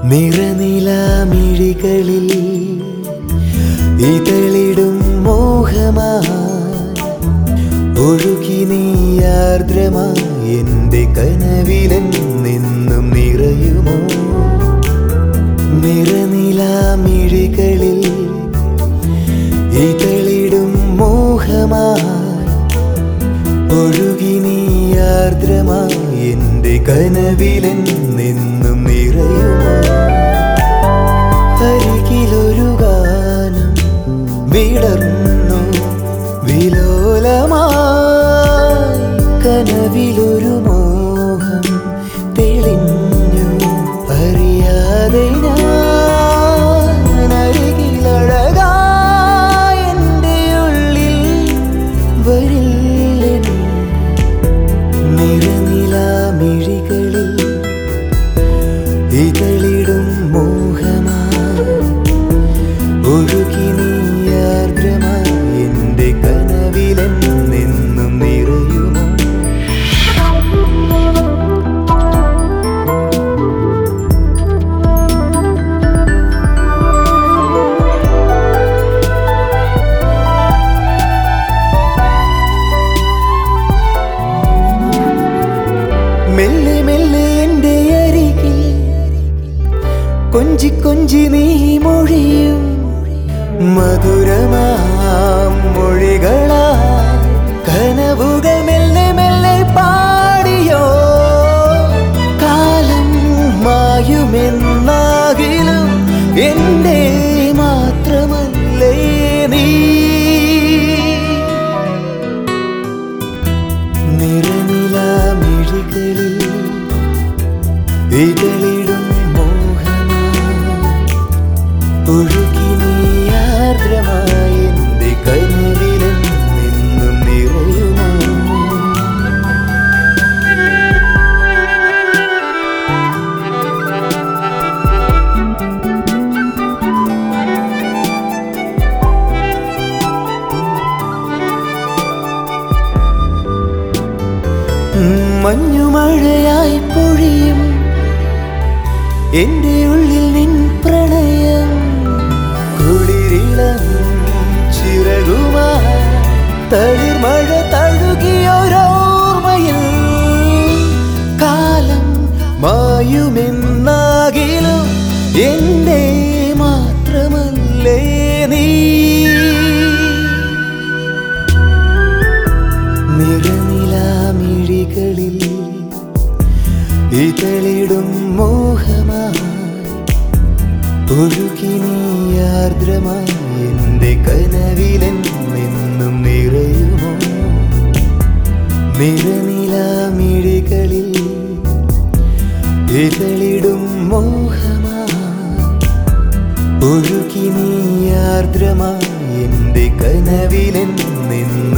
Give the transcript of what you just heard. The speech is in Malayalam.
നിറനിലാമിഴികളിൽ ഇതളിടും മോഹമായി ഒഴുകി നീയാർദ്രമായി എൻ്റെ കനവിലെന്നും നിറയുമോ നിറനിലാമിഴികളിൽ ഇതളിടും മോഹമായി ഒഴുകി നീയാർദ്രമായി എൻ്റെ കനവിലെന്നും നിറയുമോ അരികിലൊരു ഗാനം വിടർന്നു വിലോലമായി കനവിലൊരു മോഹം തെളിഞ്ഞു അറിയാതെ ഞാൻ അരികിലഴകായ എൻ്റെ ഉള്ളിൽ വരില്ലെൻ നിറനിലാമിഴികളിൽ ഇതളിടും മോഹമായി ഒഴുകി നീയാർദ്രമായി എൻ്റെ കനവിലെന്നും നിറയുമോ മെല്ലെ മെല്ലെ എൻ്റെ അരികിൽ കൊഞ്ചി കൊഞ്ചി നീ മൊഴിയും മധുരമാം മൊഴികളാ കനവുകൾ മെല്ലെ മെല്ലെ പാടിയോ കാലം മായുമെന്നാകിലും എൻ്റെ മാത്രമല്ലേ നീ നിറനിലാമിഴികളിൽ ഇതളിടും മോഹമായി ഒഴുകി നീയാർദ്രമായി എൻ്റെ കനവിലെന്നും നിറയുമോ മഞ്ഞുമഴയായി പൊഴിയും എൻ്റെ ഉള്ളിൽ നിൻ പ്രണയം കുളിരിളം ചിറകുമായി തളിർമഴ തഴുകിയൊരോർമ്മയിൽ കാലം മായുമെന്നാകിലും എൻ്റെ മാത്രമല്ലേ നീ നിറനിലാമിഴികളിൽ ഇതളിടും മോഹമായി ഒഴുകി നീയാർദ്രമായി എൻ്റെ കനവിലെന്നും നിറയുമോ നിറനിലാമിഴികളിൽ ഇതളിടും മോഹമായി ഒഴുകി നീയാർദ്രമായി എൻ്റെ കനവിലെന്നും